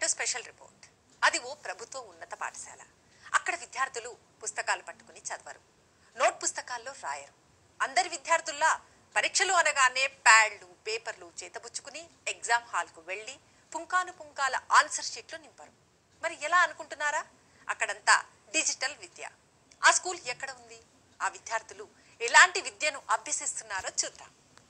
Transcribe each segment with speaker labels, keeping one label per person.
Speaker 1: to special report అది ఓ ప్రభుత్వ ఉన్నత పాఠశాల అక్కడ విద్యార్థులు పుస్తకాలు పట్టుకుని చదవరు నోట్ పుస్తకాల్లో రాయరు అందరి విద్యార్థుల్లా పరీక్షలు అనగానే ప్యాడ్లు పేపర్లు చేతబుచ్చుకుని ఎగ్జామ్ హాల్కు వెళ్ళి పుంకాను పుంకాల ఆన్సర్ షీట్లు నింపరు మరి ఎలా అనుకుంటున్నారా అక్కడంతా డిజిటల్ విద్య ఆ స్కూల్ ఎక్కడ ఉంది ఆ విద్యార్థులు ఎలాంటి విద్యను అభ్యసిస్తున్నారో చూద్దాం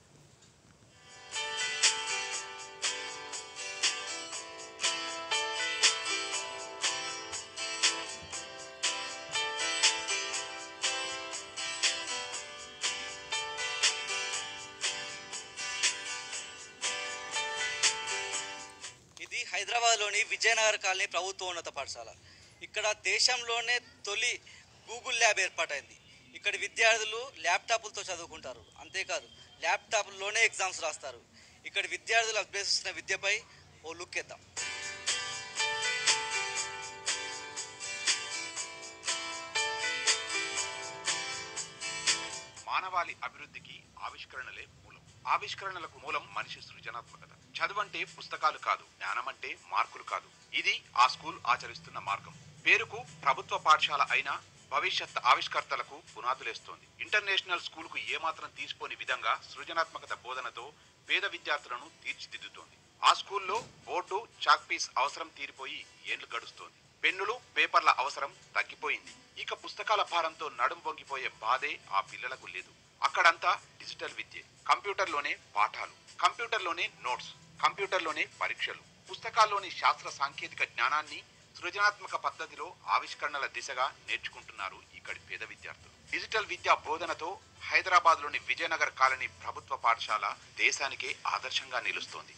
Speaker 2: ఇది హైదరాబాద్లోని విజయనగర్ కాలనీ ప్రభుత్వ ఉన్నత పాఠశాల ఇక్కడ దేశంలోనే తొలి గూగుల్ ల్యాబ్ ఏర్పాటైంది ఇక్కడ విద్యార్థులు ల్యాప్టాప్లతో చదువుకుంటారు అంతేకాదు ల్యాప్టాప్లోనే ఎగ్జామ్స్ రాస్తారు ఇక్కడ విద్యార్థులు అభ్యసిస్తున్న విద్యపై ఓ లుక్ ఇద్దాం
Speaker 3: మానవాళి అభివృద్ధికి ఆవిష్కరణలే మూలం ఆవిష్కరణలకు మూలం మనిషి సృజనాత్మకత చదువంటే పుస్తకాలు కాదు జ్ఞానమంటే మార్కులు కాదు ఇది ఆ స్కూల్ ఆచరిస్తున్న మార్గం పేరుకు ప్రభుత్వ పాఠశాల అయినా భవిష్యత్ ఆవిష్కర్తలకు పునాదులేస్తోంది ఇంటర్నేషనల్ స్కూల్ కు ఏమాత్రం తీసిపోని విధంగా సృజనాత్మకత బోధనతో పేద విద్యార్థులను తీర్చిదిద్దుతోంది ఆ స్కూల్లో బోర్డు చాక్ పీస్ అవసరం తీరిపోయి ఏండ్లు గడుస్తోంది పెన్నులు పేపర్ల అవసరం తగ్గిపోయింది ఇక పుస్తకాల భారంతో నడుం వంగిపోయే బాధే ఆ పిల్లలకు లేదు అక్కడంతా డిజిటల్ విద్య కంప్యూటర్లోనే పాఠాలు కంప్యూటర్లోనే నోట్స్ కంప్యూటర్లోనే పరీక్షలు పుస్తకాల్లోని శాస్త్ర సాంకేతిక జ్ఞానాన్ని సృజనాత్మక పద్ధతిలో ఆవిష్కరణల దిశగా నేర్చుకుంటున్నారు ఇక్కడి పేద విద్యార్థులు డిజిటల్ విద్యా బోధనతో హైదరాబాద్లోని విజయనగర్ కాలనీ ప్రభుత్వ పాఠశాల దేశానికే ఆదర్శంగా నిలుస్తోంది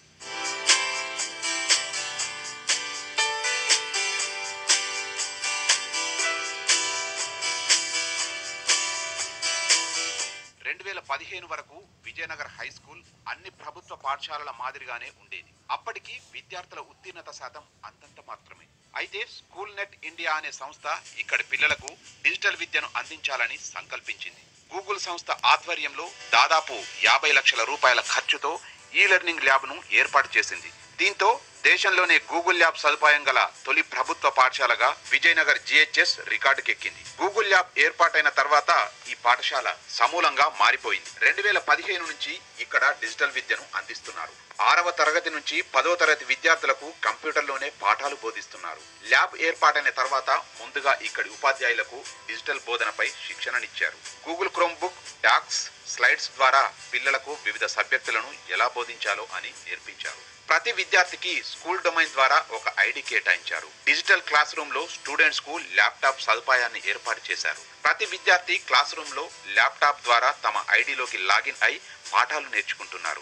Speaker 3: రెండు వేల పదిహేను వరకు విజయనగర్ హై స్కూల్ అన్ని ప్రభుత్వ పాఠశాలల మాదిరిగానే ఉండేది అప్పటికి విద్యార్థుల ఉత్తీర్ణత శాతం అంతంత మాత్రమే అయితే స్కూల్ నెట్ ఇండియా అనే సంస్థ ఇక్కడి పిల్లలకు డిజిటల్ విద్యను అందించాలని సంకల్పించింది గూగుల్ సంస్థ ఆధ్వర్యంలో దాదాపు యాభై లక్షల రూపాయల ఖర్చుతో ఈ లెర్నింగ్ ల్యాబ్ను ఏర్పాటు చేసింది దీంతో దేశంలోనే గూగుల్ ల్యాబ్ సదుపాయం గల తొలి ప్రభుత్వ పాఠశాలగా విజయనగర్ జిహెచ్ఎస్ రికార్డుకెక్కింది గూగుల్ ల్యాబ్ ఏర్పాటైన తర్వాత ఈ పాఠశాల సమూలంగా మారిపోయింది రెండు వేల పదిహేను నుంచి ఇక్కడ డిజిటల్ విద్యను అందిస్తున్నారు ఆరవ తరగతి నుంచి పదో తరగతి విద్యార్థులకు కంప్యూటర్లోనే పాఠాలు బోధిస్తున్నారు ల్యాబ్ ఏర్పాటైన తర్వాత ముందుగా ఇక్కడి ఉపాధ్యాయులకు డిజిటల్ బోధనపై శిక్షణనిచ్చారు Google Chromebook docs slides ద్వారా పిల్లలకు వివిధ సబ్జెక్టులను ఎలా బోధించాలో అని నేర్పించారు ప్రతి విద్యార్థికి స్కూల్ డొమైన్ ద్వారా ఒక ఐడి కేటాయించారు డిజిటల్ క్లాస్ రూమ్ లో స్టూడెంట్స్ కు ల్యాప్టాప్ సదుపాయాన్ని ఏర్పాటు చేశారు ప్రతి విద్యార్థి క్లాస్ రూమ్ లో ల్యాప్టాప్ ద్వారా తమ ఐడిలోకి లాగిన్ అయి పాఠాలు నేర్చుకుంటున్నారు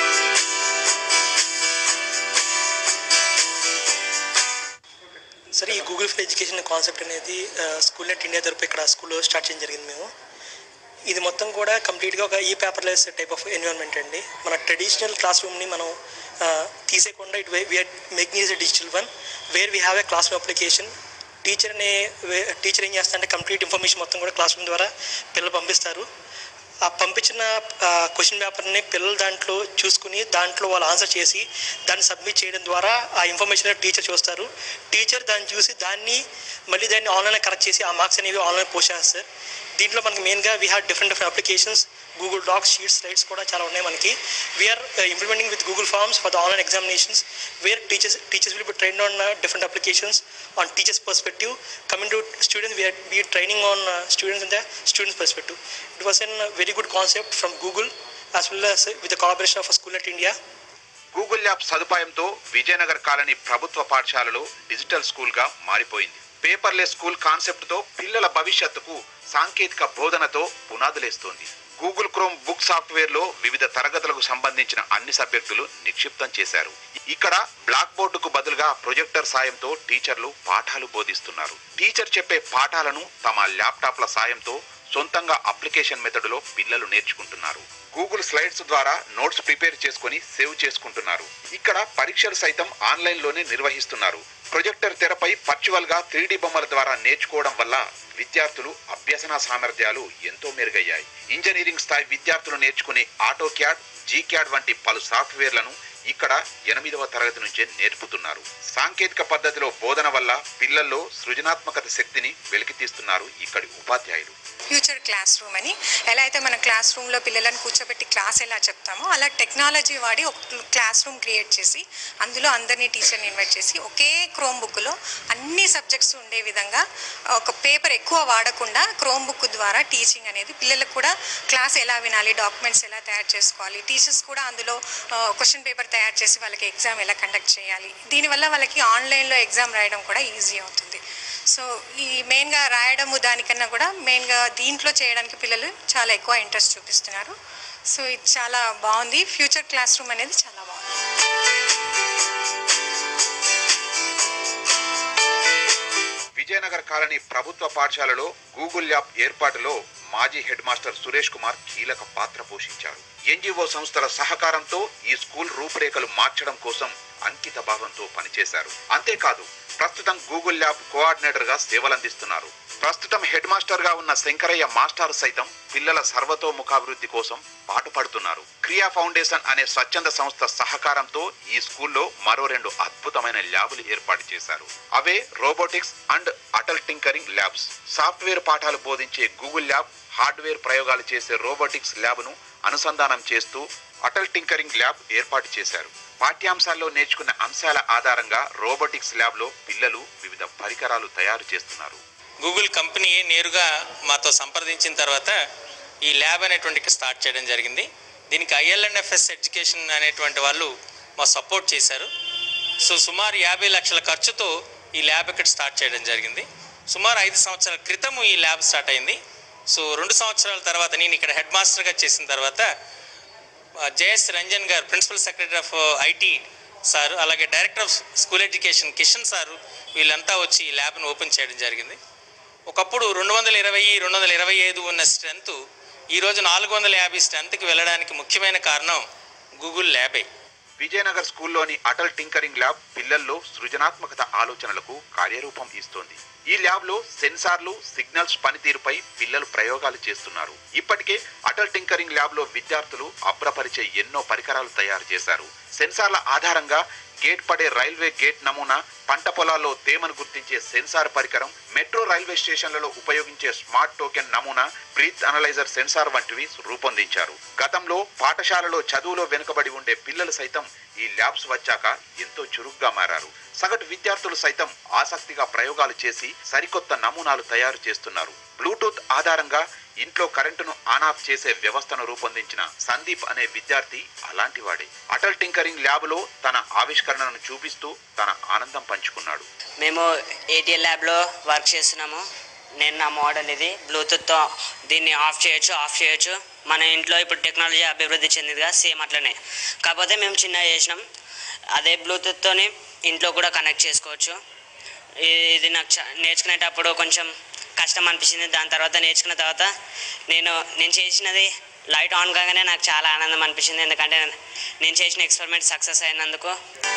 Speaker 4: సరే ఈ గూగుల్ ఫర్ ఎడ్యుకేషన్ కాన్సెప్ట్ అనేది స్కూల్ నెట్ ఇండియా తరపు ఇక్కడ స్కూల్లో స్టార్ట్ చేయడం జరిగింది మేము ఇది మొత్తం కూడా కంప్లీట్గా ఒక ఈ పేపర్లెస్ టైప్ ఆఫ్ ఎన్విరాన్మెంట్ అండి మన ట్రెడిషనల్ క్లాస్ రూమ్ని మనం ఆ, తీసేయకుండా it we are making is digital one where we have a classroom application teacher అనే టీచర్ ఏం చేస్తారంటే కంప్లీట్ ఇన్ఫర్మేషన్ మొత్తం కూడా క్లాస్ రూమ్ ద్వారా పిల్లలు పంపిస్తారు ఆ పంపించిన క్వశ్చన్ పేపర్ని పిల్లలు దాంట్లో చూసుకుని దాంట్లో వాళ్ళు ఆన్సర్ చేసి దాన్ని సబ్మిట్ చేయడం ద్వారా ఆ ఇన్ఫర్మేషన్ టీచర్ చూస్తారు టీచర్ దాన్ని చూసి దాన్ని మళ్ళీ దాన్ని ఆన్లైన్లో కరెక్ట్ చేసి ఆ మార్క్స్ అనేవి ఆన్లైన్ పోస్ట్ చేస్తారు దీంట్లో మనకి మెయిన్గా we have different different applications Google docs sheets slides కూడా చాలా ఉన్నాయి మనకి we are implementing with Google forms for the online examinations where teachers teachers will be trained on different applications on teachers perspective coming to students we are be training on students in the students perspective it was an very good concept from Google as well as with the collaboration of school at India
Speaker 3: Google lab సదుపాయంతో Vijayanagar colony ప్రభుత్వ పాఠశాలలో digital school గా మారిపోయింది paperless school concept తో పిల్లల భవిష్యత్తుకు సాంకేతిక బోధనతో పునాదులేస్తోంది గూగుల్ క్రోమ్ బుక్ సాఫ్ట్వేర్ లో వివిధ తరగతులకు సంబంధించిన అన్ని సబ్జెక్టులు నిక్షిప్తం చేశారు ఇక్కడ బ్లాక్ బోర్డుకు బదులుగా ప్రొజెక్టర్ సాయంతో టీచర్లు పాఠాలు బోధిస్తున్నారు టీచర్ చెప్పే పాఠాలను తమ ల్యాప్టాప్ల సాయంతో సొంతంగా అప్లికేషన్ మెథడులో పిల్లలు నేర్చుకుంటున్నారు గూగుల్ స్లైడ్స్ ద్వారా నోట్స్ ప్రిపేర్ చేసుకొని సేవ్ చేసుకుంటున్నారు ఇక్కడ పరీక్షలు సైతం ఆన్లైన్ లోనే నిర్వహిస్తున్నారు ప్రొజెక్టర్ తెరపై పర్చువల్ గా త్రీ బొమ్మల ద్వారా నేర్చుకోవడం వల్ల విద్యార్థులు అభ్యసన సామర్థ్యాలు ఎంతో మెరుగయ్యాయి ఇంజనీరింగ్ స్థాయి విద్యార్థులు నేర్చుకునే ఆటో క్యాడ్ జీ క్యాడ్ వంటి పలు సాఫ్ట్వేర్లను ఇక్కడ ఎనిమిదవ తరగతి నుంచే నేర్పుతున్నారు సాంకేతిక పద్ధతిలో బోధన వల్ల పిల్లల్లో సృజనాత్మకత శక్తిని వెలికితీస్తున్నారు ఇక్కడి ఉపాధ్యాయులు
Speaker 5: ఫ్యూచర్ క్లాస్ రూమ్ అని ఎలా అయితే మన క్లాస్ రూమ్లో పిల్లలను కూర్చోబెట్టి క్లాస్ ఎలా చెప్తామో అలా టెక్నాలజీ వాడి ఒక క్లాస్ రూమ్ క్రియేట్ చేసి అందులో అందరినీ టీచర్ని ఇన్వైట్ చేసి ఒకే క్రోమ్ బుక్లో అన్ని సబ్జెక్ట్స్ ఉండే విధంగా ఒక పేపర్ ఎక్కువ వాడకుండా క్రోమ్ బుక్ ద్వారా టీచింగ్ అనేది పిల్లలకు కూడా క్లాస్ ఎలా వినాలి డాక్యుమెంట్స్ ఎలా తయారు చేసుకోవాలి టీచర్స్ కూడా అందులో క్వశ్చన్ పేపర్ తయారు చేసి వాళ్ళకి ఎగ్జామ్ ఎలా కండక్ట్ చేయాలి దీనివల్ల వాళ్ళకి ఆన్లైన్లో ఎగ్జామ్ రాయడం కూడా ఈజీ అవుతుంది సో ఈ మెయిన్గా రాయడము దానికన్నా కూడా మెయిన్గా దీంట్లో చేయడానికి పిల్లలు చాలా ఎక్కువ ఇంట్రెస్ట్ చూపిస్తున్నారు సో ఇది చాలా బాగుంది ఫ్యూచర్ క్లాస్ రూమ్ అనేది చాలా బాగుంది
Speaker 3: విజయనగర్ కాలనీ ప్రభుత్వ పాఠశాలలో గూగుల్ యాప్ ఏర్పాటులో మాజీ హెడ్ మాస్టర్ సురేష్ కుమార్ కీలక పాత్ర పోషించారు ఎన్జిఓ సంస్థల సహకారంతో ఈ స్కూల్ రూపురేఖలు మార్చడం కోసం అంకిత భావంతో పనిచేశారు అంతేకాదు ప్రస్తుతం గూగుల్ ల్యాబ్ కోఆర్డినేటర్ గా సేవలందిస్తున్నారు ప్రస్తుతం హెడ్ మాస్టర్ గా ఉన్న శంకరయ్య మాస్టర్ సైతం పిల్లల సర్వతోముఖాభివృద్ధి కోసం పాటుపడుతున్నారు క్రియా ఫౌండేషన్ అనే స్వచ్ఛంద సంస్థ సహకారంతో ఈ స్కూల్లో మరో రెండు అద్భుతమైన ల్యాబులు ఏర్పాటు చేశారు అవే robotics and Atal tinkering labs software పాఠాలు బోధించే గూగుల్ ల్యాబ్ హార్డ్వేర్ ప్రయోగాలు చేసే రోబోటిక్స్ ల్యాబ్ను అనుసంధానం చేస్తూ అటల్ టింకరింగ్ ల్యాబ్ ఏర్పాటు చేశారు పాఠ్యాంశాల్లో నేర్చుకున్న అంశాల ఆధారంగా రోబోటిక్స్ ల్యాబ్లో పిల్లలు వివిధ పరికరాలు తయారు చేస్తున్నారు
Speaker 6: గూగుల్ కంపెనీ నేరుగా మాతో సంప్రదించిన తర్వాత ఈ ల్యాబ్ అనేటువంటి స్టార్ట్ చేయడం జరిగింది దీనికి ఐఎల్ఎన్ఎఫ్ఎస్ ఎడ్యుకేషన్ అనేటువంటి వాళ్ళు మా సపోర్ట్ చేశారు సో సుమారు యాభై లక్షల ఖర్చుతో ఈ ల్యాబ్ ఇక్కడ స్టార్ట్ చేయడం జరిగింది సుమారు ఐదు సంవత్సరాల క్రితం ఈ ల్యాబ్ స్టార్ట్ అయింది సో రెండు సంవత్సరాల తర్వాత నేను ఇక్కడ హెడ్ మాస్టర్గా చేసిన తర్వాత జేఎస్ రంజన్ గారు principal secretary of IT sir అలాగే director of school education Kishan sir వీళ్ళంతా వచ్చి ఈ ల్యాబ్ను ఓపెన్ చేయడం జరిగింది ఒకప్పుడు రెండు వందల ఇరవై రెండు వందల ఇరవై ఐదు ఉన్న స్ట్రెంత్ ఈరోజు నాలుగు వందల యాభై స్ట్రెంత్కి వెళ్ళడానికి ముఖ్యమైన కారణం గూగుల్ ల్యాబే
Speaker 3: విజయనగర్ స్కూల్లోని అటల్ టింకరింగ్ ల్యాబ్ పిల్లల్లో సృజనాత్మకత ఆలోచనలకు కార్యరూపం ఇస్తోంది ఈ ల్యాబ్లో సెన్సార్లు సిగ్నల్స్ పనితీరుపై పిల్లలు ప్రయోగాలు చేస్తున్నారు ఇప్పటికే అటల్ టింకరింగ్ ల్యాబ్లో విద్యార్థులు అభ్రపరిచే ఎన్నో పరికరాలు తయారు చేశారు సెన్సార్ల ఆధారంగా గేట్ పడే రైల్వే గేట్ నమూనా పంట పొలాల్లో తేమను గుర్తించే సెన్సార్ పరికరం మెట్రో రైల్వే స్టేషన్లలో ఉపయోగించే స్మార్ట్ టోకెన్ నమూనా బ్రీత్ అనలైజర్ సెన్సార్ వంటివి రూపొందించారు గతంలో పాఠశాలలో చదువులో వెనుకబడి ఉండే పిల్లలు సైతం ఈ ల్యాబ్స్ వచ్చాక ఎంతో చురుగ్గా మారారు సగటు విద్యార్థులు సైతం ఆసక్తిగా ప్రయోగాలు చేసి సరికొత్త నమూనాలు తయారు చేస్తున్నారు బ్లూటూత్ ఆధారంగా ఇంట్లో కరెంటును ఆన్ ఆఫ్ చేసే వ్యవస్థను రూపొందించిన సందీప్ అనే విద్యార్థి అలాంటి వాడే అటల్ టింకరింగ్ ల్యాబ్లో తన ఆవిష్కరణను చూపిస్తూ తన ఆనందం పంచుకున్నాడు
Speaker 7: మేము ఏటీఎల్ ల్యాబ్లో వర్క్ చేస్తున్నాము నేను నా మోడల్ ఇది బ్లూటూత్తో దీన్ని ఆఫ్ చేయొచ్చు ఆఫ్ చేయొచ్చు మన ఇంట్లో ఇప్పుడు టెక్నాలజీ అభివృద్ధి చెందిందిగా సేమ్ అట్లనే కాకపోతే మేము చిన్నగా చేసినాం అదే బ్లూటూత్తోని ఇంట్లో కూడా కనెక్ట్ చేసుకోవచ్చు ఇ- ఇది నాకు చా- నేర్చుకునేటప్పుడు కొంచెం కష్టం అనిపించింది దాని తర్వాత నేర్చుకున్న తర్వాత నేను నేను చేసినది లైట్ ఆన్ కాగానే నాకు చాలా ఆనందం అనిపించింది ఎందుకంటే నేను చేసిన ఎక్స్పెరిమెంట్ సక్సెస్ అయినందుకు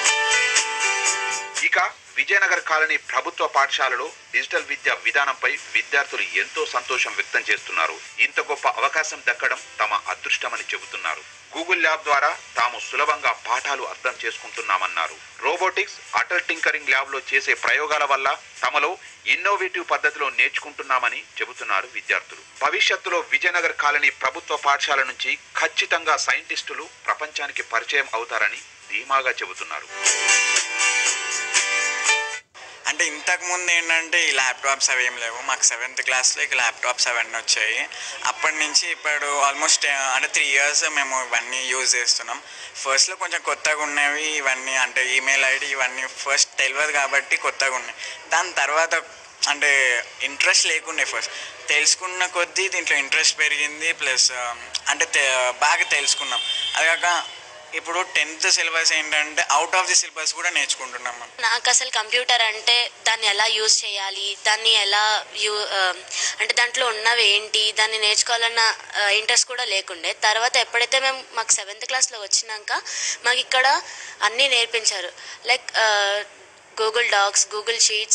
Speaker 3: ఇక విజయనగర్ కాలనీ ప్రభుత్వ పాఠశాలలో డిజిటల్ విద్య విధానంపై విద్యార్థులు ఎంతో సంతోషం వ్యక్తం చేస్తున్నారు ఇంత గొప్ప అవకాశం దక్కడం తమ అదృష్టమని చెబుతున్నారు గూగుల్ ల్యాబ్ ద్వారా తాము సులభంగా పాఠాలు అర్థం చేసుకుంటున్నామన్నారు రోబోటిక్స్ అటల్ టింకరింగ్ ల్యాబ్లో చేసే ప్రయోగాల వల్ల తమలో ఇన్నోవేటివ్ పద్ధతిలో నేర్చుకుంటున్నామని చెబుతున్నారు విద్యార్థులు భవిష్యత్తులో విజయనగర్ కాలనీ ప్రభుత్వ పాఠశాల నుంచి ఖచ్చితంగా సైంటిస్టులు ప్రపంచానికి పరిచయం అవుతారని ధీమాగా చెబుతున్నారు
Speaker 8: అంటే ఇంతకు ముందు ఏంటంటే ఈ ల్యాప్టాప్స్ అవి ఏం లేవు మాకు సెవెంత్ క్లాస్లో ఇక ల్యాప్టాప్స్ అవన్నీ వచ్చాయి అప్పటి నుంచి ఇప్పుడు ఆల్మోస్ట్ అంటే త్రీ ఇయర్స్ మేము ఇవన్నీ యూజ్ చేస్తున్నాం ఫస్ట్లో కొంచెం కొత్తగా ఉన్నవి ఇవన్నీ అంటే ఈమెయిల్ ఐడి ఇవన్నీ ఫస్ట్ తెలియదు కాబట్టి కొత్తగా ఉన్నాయి దాని తర్వాత అంటే ఇంట్రెస్ట్ లేకుండే ఫస్ట్ తెలుసుకున్న కొద్దీ దీంట్లో ఇంట్రెస్ట్ పెరిగింది ప్లస్ అంటే తె- బాగా తెలుసుకున్నాం అది కాక ఇప్పుడు టెన్త్ సిలబస్ ఏంటంటే అవుట్ ఆఫ్ ది సిలబస్ కూడా నేర్చుకుంటున్నాం మనం
Speaker 9: నాకు అసలు కంప్యూటర్ అంటే దాన్ని ఎలా యూజ్ చేయాలి దాన్ని ఎలా యూ ఆ, అంటే దాంట్లో ఉన్నవి ఏంటి దాన్ని నేర్చుకోవాలన్న ఇంట్రెస్ట్ కూడా లేకుండే తర్వాత ఎప్పుడైతే మేము మాకు సెవెంత్ క్లాస్లో వచ్చినాక మాకు ఇక్కడ అన్నీ నేర్పించారు like Google docs Google sheets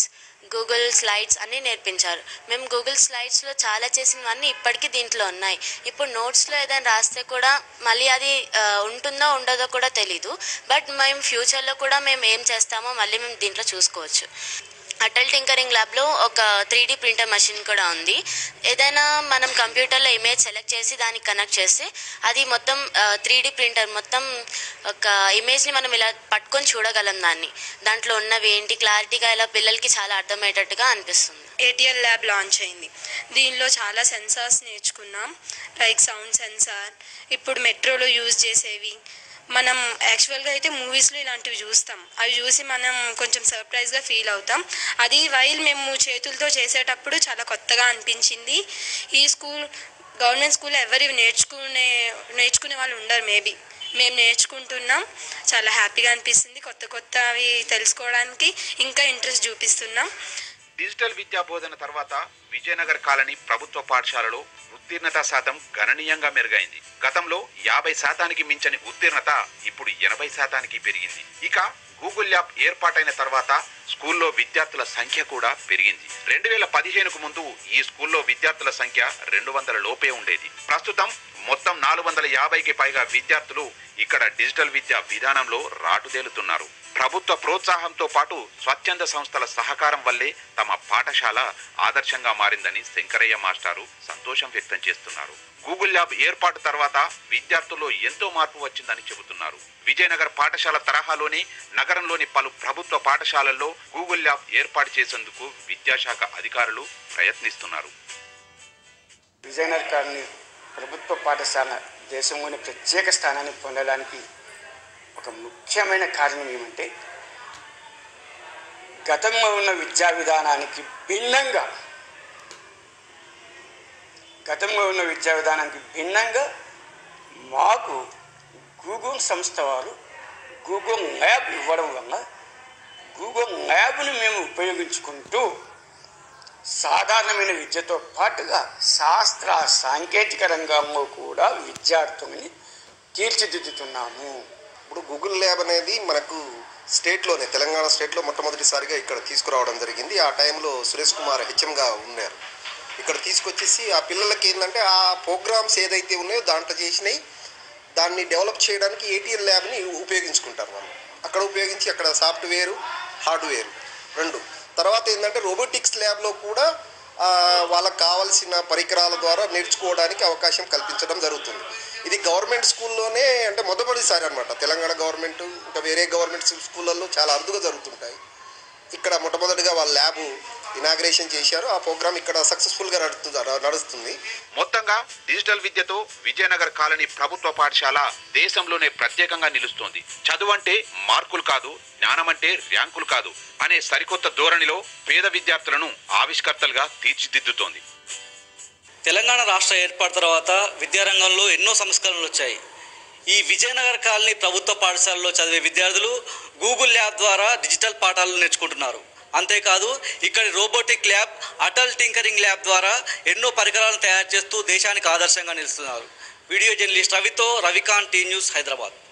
Speaker 9: Google slides అన్నీ నేర్పించారు మేము గూగుల్ స్లైడ్స్లో చాలా చేసినవన్నీ ఇప్పటికీ దీంట్లో ఉన్నాయి ఇప్పుడు నోట్స్లో ఏదైనా రాస్తే కూడా మళ్ళీ అది ఆ, ఉంటుందో ఉండదో కూడా తెలీదు బట్ మేము ఫ్యూచర్లో కూడా మేము ఏం చేస్తామో మళ్ళీ మేము దీంట్లో చూసుకోవచ్చు అటల్ టింకరింగ్ ల్యాబ్లో ఒక త్రీ డీ ప్రింటర్ మషిన్ కూడా ఉంది ఏదైనా మనం కంప్యూటర్లో ఇమేజ్ సెలెక్ట్ చేసి దానికి కనెక్ట్ చేస్తే అది మొత్తం త్రీ డీ ప్రింటర్ మొత్తం ఒక ఇమేజ్ని మనం ఇలా పట్టుకొని చూడగలం దాన్ని దాంట్లో ఉన్నవి ఏంటి క్లారిటీగా ఇలా పిల్లలకి చాలా అర్థమయ్యేటట్టుగా అనిపిస్తుంది
Speaker 10: ఏటీఎల్ ల్యాబ్ లాంచ్ అయింది దీనిలో చాలా సెన్సార్స్ నేర్చుకున్నాం లైక్ సౌండ్ సెన్సార్ ఇప్పుడు మెట్రోలో యూజ్ చేసేవి మనం యాక్చువల్గా అయితే మూవీస్లో ఇలాంటివి చూస్తాం అవి చూసి మనం కొంచెం సర్ప్రైజ్గా ఫీల్ అవుతాం అది వైల్ మేము చేతులతో చేసేటప్పుడు చాలా కొత్తగా అనిపించింది ఈ స్కూల్ గవర్నమెంట్ స్కూల్లో ఎవరు నేర్చుకునే నేర్చుకునే వాళ్ళు ఉండరు మేబీ మేము నేర్చుకుంటున్నాం చాలా హ్యాపీగా అనిపిస్తుంది కొత్త కొత్తవి తెలుసుకోవడానికి ఇంకా ఇంట్రెస్ట్ చూపిస్తున్నాం
Speaker 3: డిజిటల్ విద్యా బోధన తర్వాత విజయనగర్ కాలనీ ప్రభుత్వ పాఠశాలలో ఉత్తీర్ణత శాతం గణనీయంగా మెరుగైంది గతంలో యాభై శాతానికి మించని ఉత్తీర్ణత ఇప్పుడు ఎనభై శాతానికి పెరిగింది ఇక గూగుల్ ల్యాబ్ ఏర్పాటైన తర్వాత స్కూల్లో విద్యార్థుల సంఖ్య కూడా పెరిగింది రెండు వేల పదిహేనుకు ముందు ఈ స్కూల్లో విద్యార్థుల సంఖ్య రెండు వందల లోపే ఉండేది ప్రస్తుతం మొత్తం నాలుగు వందల యాభైకి పైగా విద్యార్థులు ఇక్కడ డిజిటల్ విద్యా విధానంలో రాటుదేలుతున్నారు ప్రభుత్వ ప్రోత్సాహంతో పాటు స్వచ్ఛంద సంస్థల సహకారం వల్లే తమ పాఠశాల ఆదర్శంగా మారిందని శంకరయ్య మాస్టారు సంతోషం వ్యక్తం చేస్తున్నారు గూగుల్ ల్యాబ్ ఏర్పాటు తర్వాత విద్యార్థుల్లో ఎంతో మార్పు వచ్చిందని చెబుతున్నారు విజయనగర్ పాఠశాల తరహాలోని నగరంలోని పలు ప్రభుత్వ పాఠశాలల్లో గూగుల్ ల్యాబ్ ఏర్పాటు చేసేందుకు విద్యాశాఖ అధికారులు ప్రయత్నిస్తున్నారు
Speaker 11: విజయనగర్ కాలనీ ప్రభుత్వ పాఠశాల దేశంలోని ప్రత్యేక స్థానాన్ని పొందడానికి ఒక ముఖ్యమైన కారణం ఏమంటే గతంలో ఉన్న విద్యా విధానానికి భిన్నంగా గతంలో ఉన్న విద్యా విధానానికి భిన్నంగా మాకు గూగుల్ సంస్థ వారు గూగుల్ ల్యాబ్ ఇవ్వడం వల్ల గూగుల్ ల్యాబ్ని మేము ఉపయోగించుకుంటూ సాధారణమైన విద్యతో పాటుగా శాస్త్ర సాంకేతిక రంగంలో కూడా విద్యార్థుల్ని తీర్చిదిద్దుతున్నాము
Speaker 12: ఇప్పుడు గూగుల్ ల్యాబ్ అనేది మనకు స్టేట్లోనే తెలంగాణ స్టేట్లో మొట్టమొదటిసారిగా ఇక్కడ తీసుకురావడం జరిగింది ఆ టైంలో సురేష్ కుమార్ హెచ్ఎంగా ఉన్నారు ఇక్కడ తీసుకొచ్చేసి ఆ పిల్లలకి ఏంటంటే ఆ ప్రోగ్రామ్స్ ఏదైతే ఉన్నాయో దాంట్లో చేసినాయి దాన్ని డెవలప్ చేయడానికి ఏటీఎల్ ల్యాబ్ని ఉపయోగించుకుంటారు వాళ్ళు అక్కడ ఉపయోగించి అక్కడ సాఫ్ట్వేరు హార్డ్వేర్ రెండు తర్వాత ఏంటంటే రోబోటిక్స్ ల్యాబ్లో కూడా ఆ, వాళ్ళకి కావాల్సిన పరికరాల ద్వారా నేర్చుకోవడానికి అవకాశం కల్పించడం జరుగుతుంది ఇది గవర్నమెంట్ స్కూల్లోనే అంటే మొదటిసారి అనమాట తెలంగాణ గవర్నమెంట్ ఇంకా వేరే గవర్నమెంట్ స్కూళ్ళల్లో చాలా అరుదుగా జరుగుతుంటాయి ఇక్కడ మొట్టమొదటిగా వాళ్ళ ల్యాబ్ ఇనాగ్రేషన్ చేశారు ఆ ప్రోగ్రామ్ ఇక్కడ సక్సెస్ఫుల్గా నడుస్తుంది నడుస్తుంది
Speaker 3: మొత్తంగా డిజిటల్ విద్యతో విజయనగర్ కాలనీ ప్రభుత్వ పాఠశాల దేశంలోనే ప్రత్యేకంగా నిలుస్తోంది చదువు అంటే మార్కులు కాదు జ్ఞానం అంటే ర్యాంకులు కాదు అనే సరికొత్త ధోరణిలో పేద విద్యార్థులను ఆవిష్కర్తలుగా తీర్చిదిద్దుతోంది
Speaker 2: తెలంగాణ రాష్ట్ర ఏర్పాటు తర్వాత విద్యారంగంలో ఎన్నో సంస్కరణలు వచ్చాయి ఈ విజయనగర్ కాలనీ ప్రభుత్వ పాఠశాలలో చదివే విద్యార్థులు గూగుల్ ల్యాబ్ ద్వారా డిజిటల్ పాఠాలు నేర్చుకుంటున్నారు అంతేకాదు ఇక్కడి robotic lab Atal tinkering lab ద్వారా ఎన్నో పరికరాలను తయారు చేస్తూ దేశానికి ఆదర్శంగా నిలుస్తున్నారు వీడియో జర్నలిస్ట్ రవితో రవికాంత్ టీ న్యూస్ హైదరాబాద్